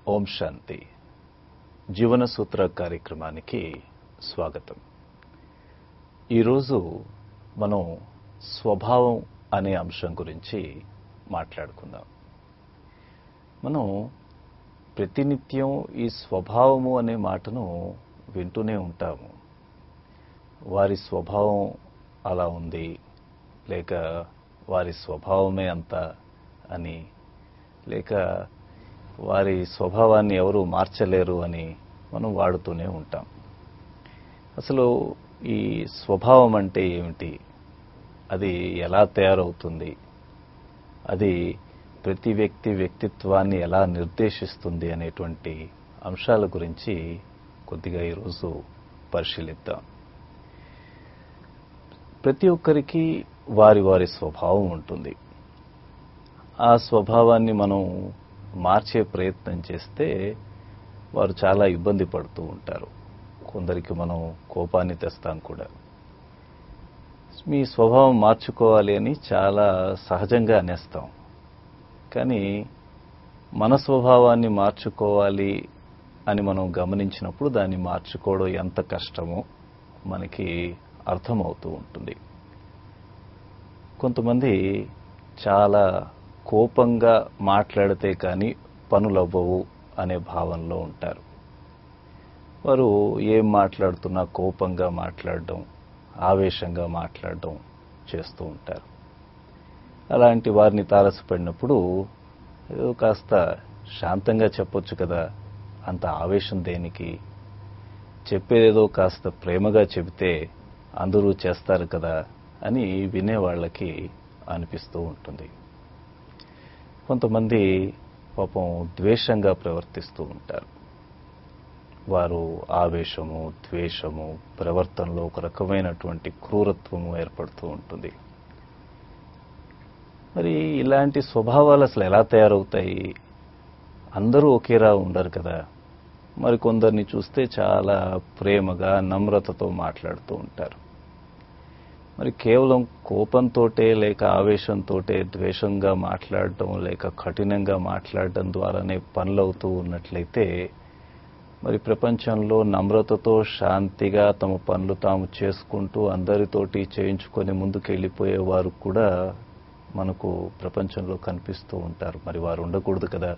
ఓం శాంతి జీవన సూత్ర కార్యక్రమానికి స్వాగతం ఈరోజు మనం స్వభావం అనే అంశం గురించి మాట్లాడుకుందాం మనం ప్రతినిత్యం ఈ స్వభావము అనే మాటను వింటూనే ఉంటాము వారి స్వభావం అలా ఉంది లేక వారి స్వభావమే అంత అని లేక వారి స్వభావాన్ని ఎవరు మార్చలేరు అని మనం వాడుతూనే ఉంటాం అసలు ఈ స్వభావం అంటే ఏమిటి అది ఎలా తయారవుతుంది అది ప్రతి వ్యక్తి వ్యక్తిత్వాన్ని ఎలా నిర్దేశిస్తుంది అనేటువంటి అంశాల గురించి కొద్దిగా ఈరోజు పరిశీలిద్దాం ప్రతి ఒక్కరికి వారి వారి స్వభావం ఉంటుంది ఆ స్వభావాన్ని మనం మార్చే ప్రయత్నం చేస్తే వారు చాలా ఇబ్బంది పడుతూ ఉంటారు కొందరికి మనం కోపాన్ని తెస్తాం కూడా మీ స్వభావం మార్చుకోవాలి అని చాలా సహజంగా అనేస్తాం కానీ మన స్వభావాన్ని మార్చుకోవాలి అని మనం గమనించినప్పుడు దాన్ని మార్చుకోవడం ఎంత కష్టమో మనకి అర్థమవుతూ ఉంటుంది కొంతమంది చాలా కోపంగా మాట్లాడితే కానీ పనులవ్వవు అనే భావనలో ఉంటారు వారు ఏం మాట్లాడుతున్నా కోపంగా మాట్లాడడం ఆవేశంగా మాట్లాడడం చేస్తూ ఉంటారు అలాంటి వారిని తారసపడినప్పుడు ఏదో కాస్త శాంతంగా చెప్పొచ్చు కదా అంత ఆవేశం దేనికి చెప్పేదేదో కాస్త ప్రేమగా చెబితే అందరూ చేస్తారు కదా అని వినేవాళ్ళకి అనిపిస్తూ ఉంటుంది కొంతమంది పాపం ద్వేషంగా ప్రవర్తిస్తూ ఉంటారు వారు ఆవేశము ద్వేషము ప్రవర్తనలో ఒక రకమైనటువంటి క్రూరత్వము ఏర్పడుతూ ఉంటుంది మరి ఇలాంటి స్వభావాలు అసలు ఎలా తయారవుతాయి అందరూ ఒకేలా ఉండరు కదా మరి కొందరిని చూస్తే చాలా ప్రేమగా నమ్రతతో మాట్లాడుతూ ఉంటారు మరి కేవలం కోపంతోటే లేక ఆవేశంతోటే ద్వేషంగా మాట్లాడటం లేక కఠినంగా మాట్లాడటం ద్వారానే పనులవుతూ ఉన్నట్లయితే మరి ప్రపంచంలో నమ్రతతో శాంతిగా తమ పనులు తాము చేసుకుంటూ అందరితోటి చేయించుకొని ముందుకు వెళ్ళిపోయే వారు కూడా మనకు ప్రపంచంలో కనిపిస్తూ ఉంటారు మరి వారు ఉండకూడదు కదా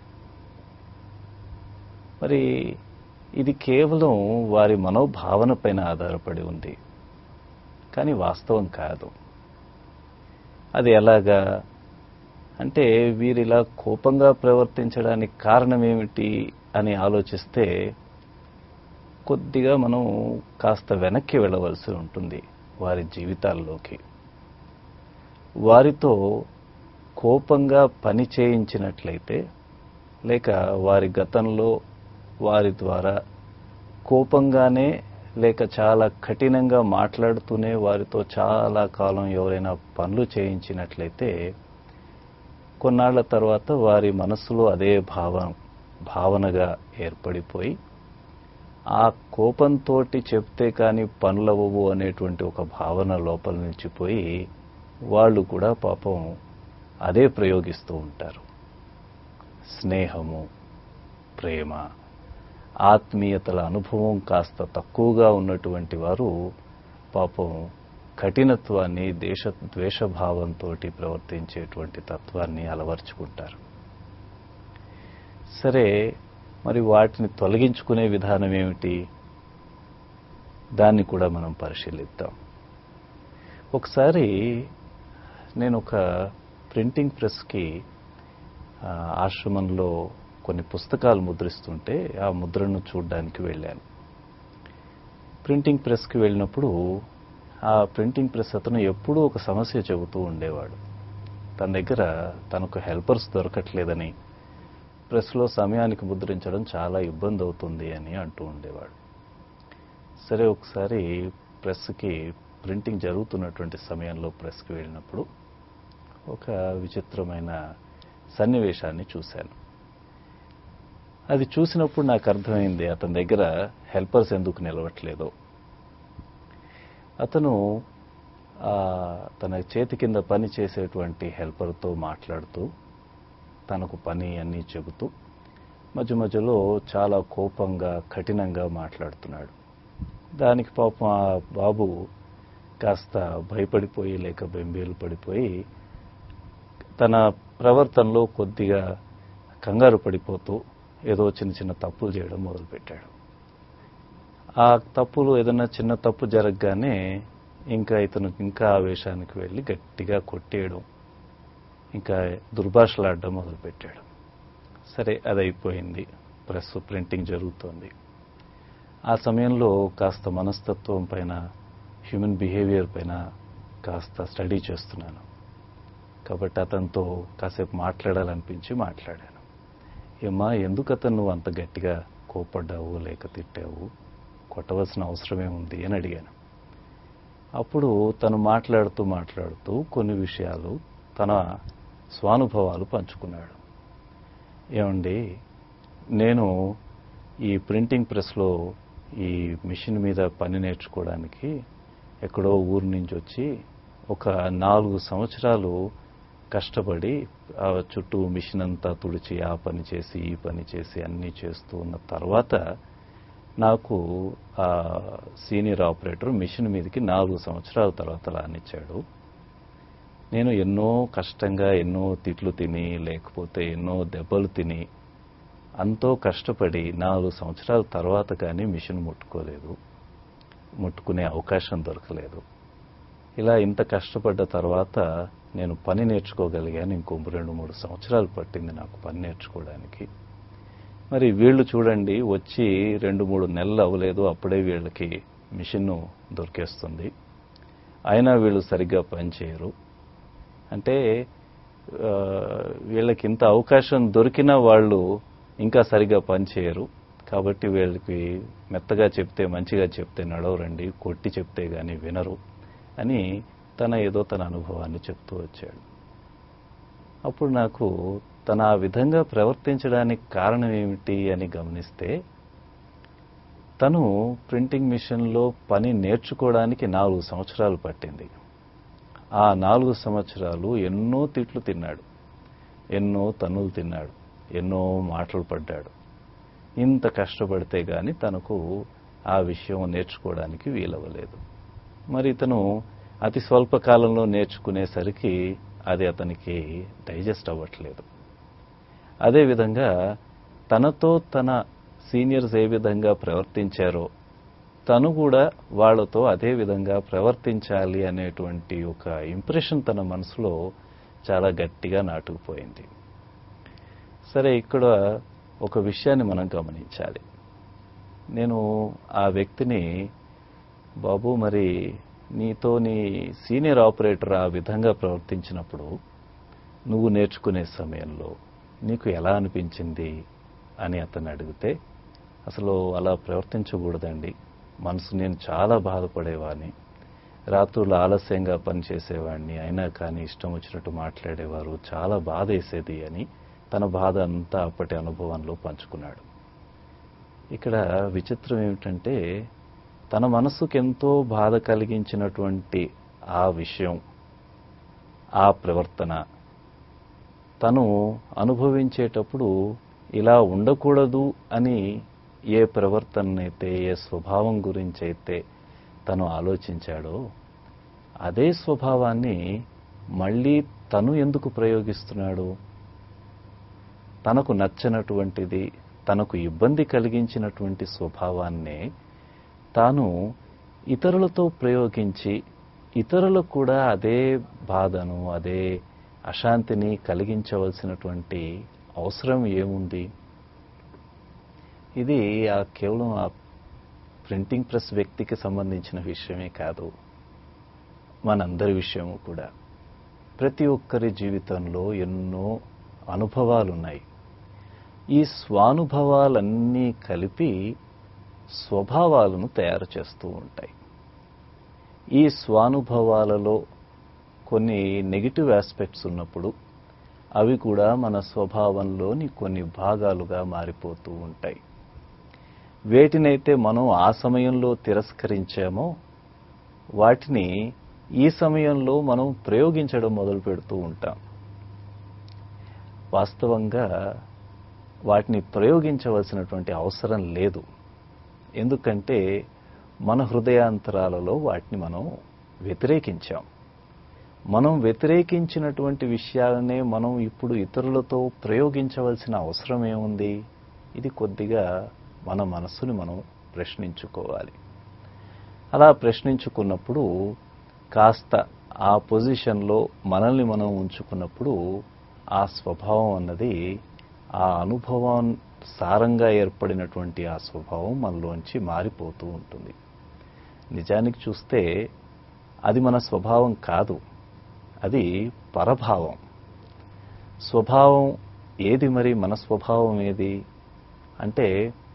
మరి ఇది కేవలం వారి మనోభావన పైన ఆధారపడి ఉంది కానీ వాస్తవం కాదు అది ఎలాగా అంటే వీరిలా కోపంగా ప్రవర్తించడానికి కారణం ఏమిటి అని ఆలోచిస్తే కొద్దిగా మనం కాస్త వెనక్కి వెళ్ళవలసి ఉంటుంది వారి జీవితాల్లోకి వారితో కోపంగా పని చేయించినట్లయితే లేక వారి గతంలో వారి ద్వారా కోపంగానే లేక చాలా కఠినంగా మాట్లాడుతూనే వారితో చాలా కాలం ఎవరైనా పనులు చేయించినట్లయితే కొన్నాళ్ల తర్వాత వారి మనసులో అదే భావం భావనగా ఏర్పడిపోయి ఆ కోపంతో చెప్తే కానీ పనులవ్వవు అనేటువంటి ఒక భావన లోపల నుంచి పోయి వాళ్ళు కూడా పాపం అదే ప్రయోగిస్తూ ఉంటారు స్నేహము ప్రేమ ఆత్మీయతల అనుభవం కాస్త తక్కువగా ఉన్నటువంటి వారు పాపం కఠినత్వాన్ని దేశ ద్వేషభావంతో ప్రవర్తించేటువంటి తత్వాన్ని అలవర్చుకుంటారు సరే మరి వాటిని తొలగించుకునే విధానం ఏమిటి దాన్ని కూడా మనం పరిశీలిద్దాం ఒకసారి నేను ఒక ప్రింటింగ్ ప్రెస్కి ఆశ్రమంలో కొన్ని పుస్తకాలు ముద్రిస్తుంటే ఆ ముద్రను చూడడానికి వెళ్ళాను ప్రింటింగ్ ప్రెస్కి వెళ్ళినప్పుడు ఆ ప్రింటింగ్ ప్రెస్ అతను ఎప్పుడూ ఒక సమస్య చెబుతూ ఉండేవాడు తన దగ్గర తనకు హెల్పర్స్ దొరకట్లేదని ప్రెస్లో సమయానికి ముద్రించడం చాలా ఇబ్బంది అవుతుంది అని అంటూ ఉండేవాడు సరే ఒకసారి ప్రెస్కి ప్రింటింగ్ జరుగుతున్నటువంటి సమయంలో ప్రెస్కి వెళ్ళినప్పుడు ఒక విచిత్రమైన సన్నివేశాన్ని చూశాను అది చూసినప్పుడు నాకు అర్థమైంది అతని దగ్గర హెల్పర్స్ ఎందుకు నిలవట్లేదో అతను ఆ, తన చేతి కింద పని చేసేటువంటి హెల్పర్తో మాట్లాడుతూ తనకు పని అన్నీ చెబుతూ మధ్య మధ్యలో చాలా కోపంగా కఠినంగా మాట్లాడుతున్నాడు దానికి పాపం ఆ బాబు కాస్త భయపడిపోయి లేక బెంబేలు పడిపోయి తన ప్రవర్తనలో కొద్దిగా కంగారు పడిపోతూ ఏదో చిన్న చిన్న తప్పులు చేయడం మొదలుపెట్టాడు ఆ తప్పులు ఏదైనా చిన్న తప్పు జరగగానే ఇంకా ఇతను ఇంకా ఆవేశానికి వెళ్ళి గట్టిగా కొట్టేయడం ఇంకా దుర్భాషలాడడం మొదలుపెట్టాడు సరే అది అయిపోయింది ప్రెస్ ప్రింటింగ్ జరుగుతోంది ఆ సమయంలో కాస్త మనస్తత్వం పైన హ్యూమన్ బిహేవియర్ పైన కాస్త స్టడీ చేస్తున్నాను కాబట్టి అతనితో కాసేపు మాట్లాడాలనిపించి మాట్లాడాను ఏమ్మా ఎందుకు అతను నువ్వు అంత గట్టిగా కోపడ్డావు లేక తిట్టావు కొట్టవలసిన అవసరమే ఉంది అని అడిగాను అప్పుడు తను మాట్లాడుతూ మాట్లాడుతూ కొన్ని విషయాలు తన స్వానుభవాలు పంచుకున్నాడు ఏమండి నేను ఈ ప్రింటింగ్ ప్రెస్లో ఈ మిషన్ మీద పని నేర్చుకోవడానికి ఎక్కడో ఊరు నుంచి వచ్చి ఒక నాలుగు సంవత్సరాలు కష్టపడి ఆ చుట్టూ మిషన్ అంతా తుడిచి ఆ పని చేసి ఈ పని చేసి అన్నీ చేస్తూ ఉన్న తర్వాత నాకు ఆ సీనియర్ ఆపరేటర్ మిషన్ మీదకి నాలుగు సంవత్సరాల తర్వాత రానిచ్చాడు నేను ఎన్నో కష్టంగా ఎన్నో తిట్లు తిని లేకపోతే ఎన్నో దెబ్బలు తిని అంతో కష్టపడి నాలుగు సంవత్సరాల తర్వాత కానీ మిషన్ ముట్టుకోలేదు ముట్టుకునే అవకాశం దొరకలేదు ఇలా ఇంత కష్టపడ్డ తర్వాత నేను పని నేర్చుకోగలిగాను ఇంకో రెండు మూడు సంవత్సరాలు పట్టింది నాకు పని నేర్చుకోవడానికి మరి వీళ్ళు చూడండి వచ్చి రెండు మూడు నెలలు అవ్వలేదు అప్పుడే వీళ్ళకి మిషన్ దొరికేస్తుంది అయినా వీళ్ళు సరిగ్గా పనిచేయరు అంటే ఆ, వీళ్ళకి ఇంత అవకాశం దొరికినా వాళ్ళు ఇంకా సరిగా పనిచేయరు కాబట్టి వీళ్ళకి మెత్తగా చెప్తే మంచిగా చెప్తే నడవరండి కొట్టి చెప్తే గాని వినరు అని తన ఏదో తన అనుభవాన్ని చెప్తూ వచ్చాడు అప్పుడు నాకు తన ఆ విధంగా ప్రవర్తించడానికి కారణం ఏమిటి అని గమనిస్తే తను ప్రింటింగ్ మిషన్లో పని నేర్చుకోవడానికి నాలుగు సంవత్సరాలు పట్టింది ఆ నాలుగు సంవత్సరాలు ఎన్నో తిట్లు తిన్నాడు ఎన్నో తన్నులు తిన్నాడు ఎన్నో మాటలు పడ్డాడు ఇంత కష్టపడితే గాని తనకు ఆ విషయం నేర్చుకోవడానికి వీలవ్వలేదు మరి ఇతను అతి స్వల్ప కాలంలో నేర్చుకునేసరికి అది అతనికి డైజెస్ట్ అవ్వట్లేదు అదేవిధంగా తనతో తన సీనియర్స్ ఏ విధంగా ప్రవర్తించారో తను కూడా వాళ్ళతో అదే విధంగా ప్రవర్తించాలి అనేటువంటి ఒక ఇంప్రెషన్ తన మనసులో చాలా గట్టిగా నాటుకుపోయింది సరే ఇక్కడ ఒక విషయాన్ని మనం గమనించాలి నేను ఆ వ్యక్తిని బాబు మరి నీతో నీ సీనియర్ ఆపరేటర్ ఆ విధంగా ప్రవర్తించినప్పుడు నువ్వు నేర్చుకునే సమయంలో నీకు ఎలా అనిపించింది అని అతను అడిగితే అసలు అలా ప్రవర్తించకూడదండి మనసు నేను చాలా బాధపడేవాడిని రాత్రులు ఆలస్యంగా పనిచేసేవాడిని అయినా కానీ ఇష్టం వచ్చినట్టు మాట్లాడేవారు చాలా బాధ వేసేది అని తన బాధ అంతా అప్పటి అనుభవంలో పంచుకున్నాడు ఇక్కడ విచిత్రం ఏమిటంటే తన మనసుకు ఎంతో బాధ కలిగించినటువంటి ఆ విషయం ఆ ప్రవర్తన తను అనుభవించేటప్పుడు ఇలా ఉండకూడదు అని ఏ ప్రవర్తనైతే ఏ స్వభావం గురించి అయితే తను ఆలోచించాడో అదే స్వభావాన్ని మళ్ళీ తను ఎందుకు ప్రయోగిస్తున్నాడు తనకు నచ్చనటువంటిది తనకు ఇబ్బంది కలిగించినటువంటి స్వభావాన్నే తాను ఇతరులతో ప్రయోగించి ఇతరులకు కూడా అదే బాధను అదే అశాంతిని కలిగించవలసినటువంటి అవసరం ఏముంది ఇది ఆ కేవలం ఆ ప్రింటింగ్ ప్రెస్ వ్యక్తికి సంబంధించిన విషయమే కాదు మనందరి విషయము కూడా ప్రతి ఒక్కరి జీవితంలో ఎన్నో అనుభవాలున్నాయి ఈ స్వానుభవాలన్నీ కలిపి స్వభావాలను తయారు చేస్తూ ఉంటాయి ఈ స్వానుభవాలలో కొన్ని నెగిటివ్ ఆస్పెక్ట్స్ ఉన్నప్పుడు అవి కూడా మన స్వభావంలోని కొన్ని భాగాలుగా మారిపోతూ ఉంటాయి వేటినైతే మనం ఆ సమయంలో తిరస్కరించామో వాటిని ఈ సమయంలో మనం ప్రయోగించడం మొదలు పెడుతూ ఉంటాం వాస్తవంగా వాటిని ప్రయోగించవలసినటువంటి అవసరం లేదు ఎందుకంటే మన హృదయాంతరాలలో వాటిని మనం వ్యతిరేకించాం మనం వ్యతిరేకించినటువంటి విషయాలనే మనం ఇప్పుడు ఇతరులతో ప్రయోగించవలసిన అవసరం ఏముంది ఇది కొద్దిగా మన మనస్సుని మనం ప్రశ్నించుకోవాలి అలా ప్రశ్నించుకున్నప్పుడు కాస్త ఆ పొజిషన్లో మనల్ని మనం ఉంచుకున్నప్పుడు ఆ స్వభావం అన్నది ఆ అనుభవం సారంగా ఏర్పడినటువంటి ఆ స్వభావం మనలోంచి మారిపోతూ ఉంటుంది నిజానికి చూస్తే అది మన స్వభావం కాదు అది పరభావం స్వభావం ఏది మరి మన స్వభావం ఏది అంటే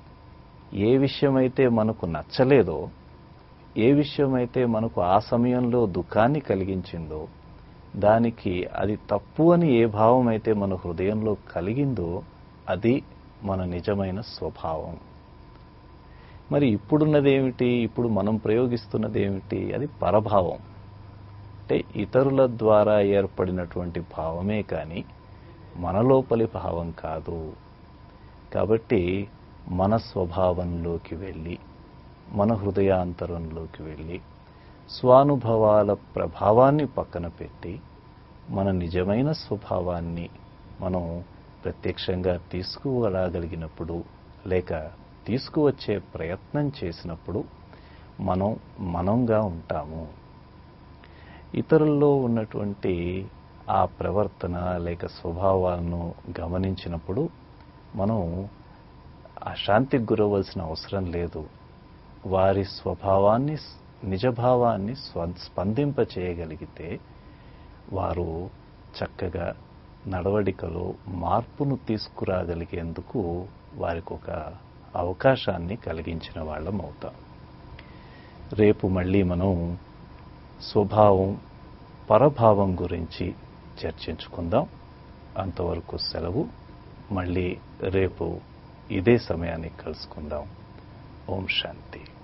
ఏ విషయమైతే మనకు నచ్చలేదో ఏ విషయమైతే మనకు ఆ సమయంలో దుఃఖాన్ని కలిగించిందో దానికి అది తప్పు అని ఏ భావం అయితే మన హృదయంలో కలిగిందో అది మన నిజమైన స్వభావం మరి ఇప్పుడున్నది ఏమిటి ఇప్పుడు మనం ప్రయోగిస్తున్నది ఏమిటి అది పరభావం అంటే ఇతరుల ద్వారా ఏర్పడినటువంటి భావమే కానీ మన లోపలి భావం కాదు కాబట్టి మన స్వభావంలోకి వెళ్ళి మన హృదయాంతరంలోకి వెళ్ళి స్వానుభవాల ప్రభావాన్ని పక్కన పెట్టి మన నిజమైన స్వభావాన్ని మనం ప్రత్యక్షంగా తీసుకురాగలిగినప్పుడు లేక తీసుకువచ్చే ప్రయత్నం చేసినప్పుడు మనం మనంగా ఉంటాము ఇతరుల్లో ఉన్నటువంటి ఆ ప్రవర్తన లేక స్వభావాలను గమనించినప్పుడు మనం అశాంతికి గురవలసిన అవసరం లేదు వారి స్వభావాన్ని నిజభావాన్ని స్పందింప చేయగలిగితే వారు చక్కగా నడవడికలో మార్పును తీసుకురాగలిగేందుకు వారికి ఒక అవకాశాన్ని కలిగించిన వాళ్ళం అవుతాం రేపు మళ్ళీ మనం స్వభావం పరభావం గురించి చర్చించుకుందాం అంతవరకు సెలవు మళ్ళీ రేపు ఇదే సమయానికి కలుసుకుందాం ఓం శాంతి